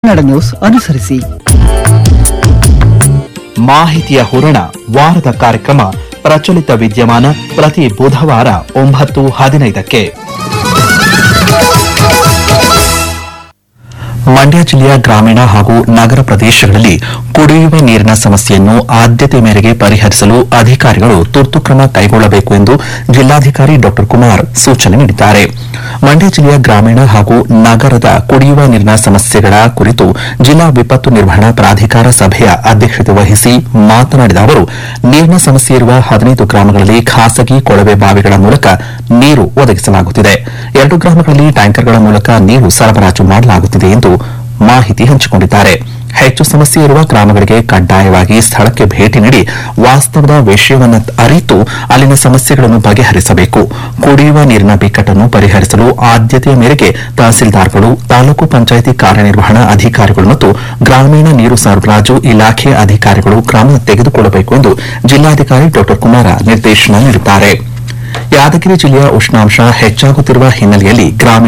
Kannada news ಅನುಸರಿಸಿ ಮಾಹಿತಿಯ ಹೂರಣ ವಾರದ ಕಾರ್ಯಕ್ರಮ ಪ್ರಚಲಿತ ವಿದ್ಯಮಾನ ಪ್ರತಿ ಬುಧವಾರ ಒಂಬತ್ತು ಹದಿನೈದಕ್ಕೆ ಮಂಡ್ಯ ಜಿಲ್ಲೆಯ ಗ್ರಾಮೀಣ ಹಾಗೂ ನಗರ ಪ್ರದೇಶಗಳಲ್ಲಿ ಕುಡಿಯುವ ನೀರಿನ ಸಮಸ್ಯೆಯನ್ನು ಆದ್ಯತೆ ಮೇರೆಗೆ ಪರಿಹರಿಸಲು ಅಧಿಕಾರಿಗಳು ತುರ್ತು ಕ್ರಮ ಕೈಗೊಳ್ಳಬೇಕು ಎಂದು ಜಿಲ್ಲಾಧಿಕಾರಿ ಡಾ ಕುಮಾರ್ ಸೂಚನೆ ನೀಡಿದ್ದಾರೆ ಮಂಡ್ಯ ಜಿಲ್ಲೆಯ ಗ್ರಾಮೀಣ ಹಾಗೂ ನಗರದ ಕುಡಿಯುವ ನೀರಿನ ಸಮಸ್ಯೆಗಳ ಕುರಿತು ಜಿಲ್ಲಾ ವಿಪತ್ತು ನಿರ್ವಹಣಾ ಪ್ರಾಧಿಕಾರ ಸಭೆಯ ಅಧ್ಯಕ್ಷತೆ ವಹಿಸಿ ಮಾತನಾಡಿದ ಅವರು ನೀರಿನ ಸಮಸ್ಯೆ ಇರುವ ಹದಿನೈದು ಗ್ರಾಮಗಳಲ್ಲಿ ಖಾಸಗಿ ಕೊಳವೆ ಬಾವಿಗಳ ಮೂಲಕ ನೀರು ಒದಗಿಸಲಾಗುತ್ತಿದೆ ಎರಡು ಗ್ರಾಮಗಳಲ್ಲಿ ಟ್ಯಾಂಕರ್ಗಳ ಮೂಲಕ ನೀರು ಸರಬರಾಜು ಮಾಡಲಾಗುತ್ತಿದೆ ಎಂದು ಮಾಹಿತಿ ಹಂಚಿಕೊಂಡಿದ್ದಾರೆ ಹೆಚ್ಚು ಸಮಸ್ಯೆ ಇರುವ ಗ್ರಾಮಗಳಿಗೆ ಕಡ್ಡಾಯವಾಗಿ ಸ್ಥಳಕ್ಕೆ ಭೇಟಿ ನೀಡಿ ವಾಸ್ತವದ ವಿಷಯವನ್ನು ಅರಿತು ಅಲ್ಲಿನ ಸಮಸ್ಯೆಗಳನ್ನು ಬಗೆಹರಿಸಬೇಕು ಕುಡಿಯುವ ನೀರಿನ ಬಿಕ್ಕಟ್ಟನ್ನು ಪರಿಹರಿಸಲು ಆದ್ಯತೆಯ ಮೇರೆಗೆ ತಹಸೀಲ್ದಾರ್ಗಳು ತಾಲೂಕು ಪಂಚಾಯಿತಿ ಕಾರ್ಯನಿರ್ವಹಣಾ ಅಧಿಕಾರಿಗಳು ಮತ್ತು ಗ್ರಾಮೀಣ ನೀರು ಸರಬರಾಜು ಇಲಾಖೆ ಅಧಿಕಾರಿಗಳು ಕ್ರಮ ತೆಗೆದುಕೊಳ್ಳಬೇಕು ಎಂದು ಜಿಲ್ಲಾಧಿಕಾರಿ ಡಾ ಕುಮಾರ ನಿರ್ದೇಶನ ನೀಡಿದ್ದಾರೆ ಯಾದಗಿರಿ ಜಿಲ್ಲೆಯ ಉಷ್ಣಾಂಶ ಹೆಚ್ಚಾಗುತ್ತಿರುವ ಹಿನ್ನೆಲೆಯಲ್ಲಿ ಗ್ರಾಮೀಣ